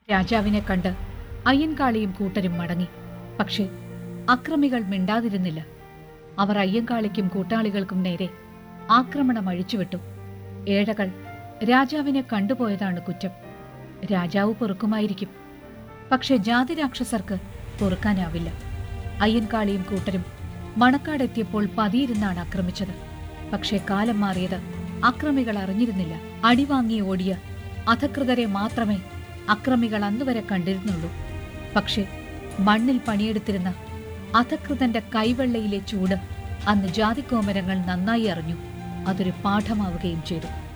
രാജാവിനെ കണ്ട് അയ്യൻകാളിയും കൂട്ടരും മടങ്ങി പക്ഷേ അക്രമികൾ മിണ്ടാതിരുന്നില്ല അവർ അയ്യൻകാളിക്കും കൂട്ടാളികൾക്കും നേരെ ആക്രമണം അഴിച്ചുവിട്ടു ഏഴകൾ രാജാവിനെ കണ്ടുപോയതാണ് കുറ്റം രാജാവ് പൊറുക്കുമായിരിക്കും പക്ഷെ ജാതി രാക്ഷസർക്ക് പൊറുക്കാനാവില്ല അയ്യൻകാളിയും കൂട്ടരും മണക്കാടെത്തിയപ്പോൾ പതിയിരുന്നാണ് ആക്രമിച്ചത് പക്ഷേ കാലം മാറിയത് അക്രമികൾ അറിഞ്ഞിരുന്നില്ല അടിവാങ്ങി ഓടിയ അധകൃതരെ മാത്രമേ അക്രമികൾ അന്നുവരെ കണ്ടിരുന്നുള്ളൂ പക്ഷേ മണ്ണിൽ പണിയെടുത്തിരുന്ന അധകൃതന്റെ കൈവെള്ളയിലെ ചൂട് അന്ന് ജാതിക്കോമരങ്ങൾ നന്നായി അറിഞ്ഞു അതൊരു പാഠമാവുകയും ചെയ്തു